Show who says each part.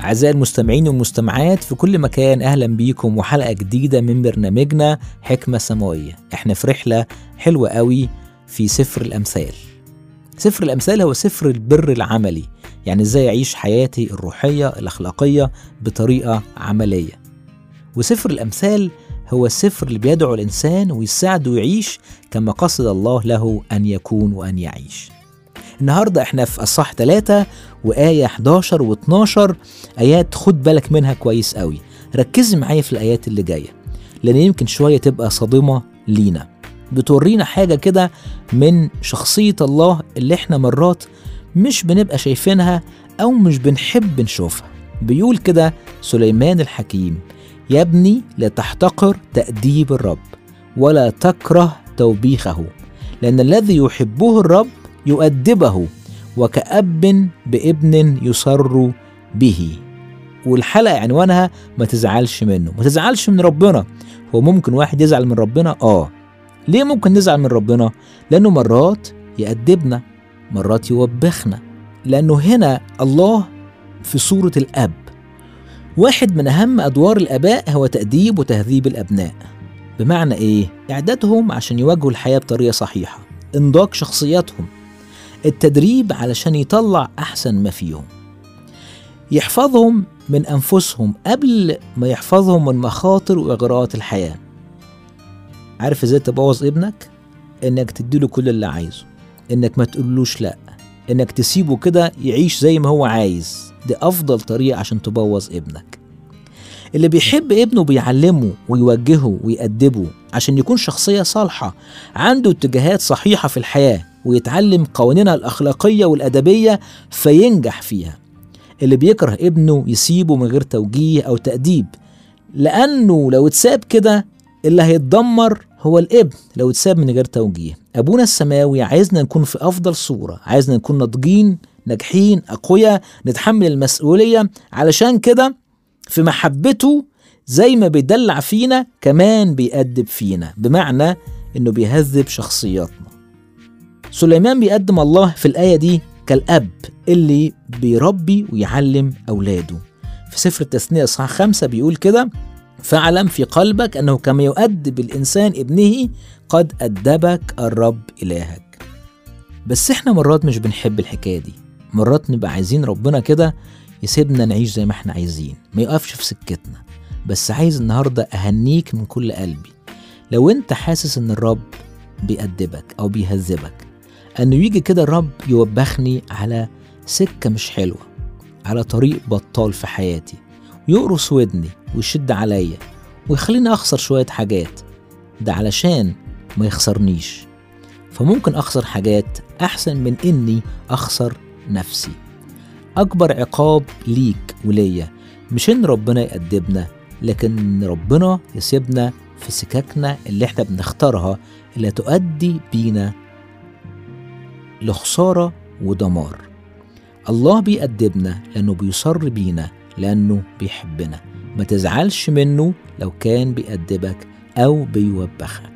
Speaker 1: أعزائي المستمعين والمستمعات في كل مكان أهلا بيكم وحلقة جديدة من برنامجنا حكمة سماوية احنا في رحلة حلوة قوي في سفر الأمثال سفر الأمثال هو سفر البر العملي يعني ازاي أعيش حياتي الروحية الأخلاقية بطريقة عملية وسفر الأمثال هو السفر اللي بيدعو الإنسان ويساعده يعيش كما قصد الله له أن يكون وأن يعيش النهاردة احنا في أصح 3 وآية 11 و12 آيات خد بالك منها كويس قوي ركزي معايا في الآيات اللي جاية لأن يمكن شوية تبقى صادمة لينا بتورينا حاجة كده من شخصية الله اللي احنا مرات مش بنبقى شايفينها أو مش بنحب نشوفها بيقول كده سليمان الحكيم يا ابني لا تحتقر تأديب الرب ولا تكره توبيخه لأن الذي يحبه الرب يؤدبه وكأب بابن يسر به والحلقة عنوانها ما تزعلش منه ما تزعلش من ربنا هو ممكن واحد يزعل من ربنا اه ليه ممكن نزعل من ربنا لأنه مرات يأدبنا مرات يوبخنا لأنه هنا الله في صورة الأب واحد من أهم أدوار الآباء هو تأديب وتهذيب الأبناء بمعنى إيه؟ إعدادهم عشان يواجهوا الحياة بطريقة صحيحة إنضاج شخصياتهم التدريب علشان يطلع أحسن ما فيهم يحفظهم من أنفسهم قبل ما يحفظهم من مخاطر وإغراءات الحياة عارف إزاي تبوظ ابنك؟ إنك تديله كل اللي عايزه إنك ما تقولوش لأ إنك تسيبه كده يعيش زي ما هو عايز دي أفضل طريقة عشان تبوظ ابنك اللي بيحب ابنه بيعلمه ويوجهه ويأدبه عشان يكون شخصية صالحة عنده اتجاهات صحيحة في الحياة ويتعلم قوانينها الأخلاقية والأدبية فينجح فيها اللي بيكره ابنه يسيبه من غير توجيه أو تأديب لأنه لو اتساب كده اللي هيتدمر هو الابن لو اتساب من غير توجيه أبونا السماوي عايزنا نكون في أفضل صورة عايزنا نكون ناضجين ناجحين أقوياء نتحمل المسؤولية علشان كده في محبته زي ما بيدلع فينا كمان بيأدب فينا بمعنى إنه بيهذب شخصياتنا سليمان بيقدم الله في الآية دي كالأب اللي بيربي ويعلم أولاده في سفر التثنية صح خمسة بيقول كده فاعلم في قلبك أنه كما يؤدب الإنسان ابنه قد أدبك الرب إلهك بس إحنا مرات مش بنحب الحكاية دي مرات نبقى عايزين ربنا كده يسيبنا نعيش زي ما احنا عايزين ما يقفش في سكتنا بس عايز النهاردة أهنيك من كل قلبي لو انت حاسس ان الرب بيأدبك أو بيهذبك انه يجي كده الرب يوبخني على سكه مش حلوه على طريق بطال في حياتي ويقرص ودني ويشد عليا ويخليني اخسر شويه حاجات ده علشان ما يخسرنيش فممكن اخسر حاجات احسن من اني اخسر نفسي اكبر عقاب ليك وليا مش ان ربنا يأدبنا لكن ان ربنا يسيبنا في سكاكنا اللي احنا بنختارها اللي تؤدي بينا لخسارة ودمار الله بيأدبنا لأنه بيصر بينا لأنه بيحبنا ما تزعلش منه لو كان بيأدبك أو بيوبخك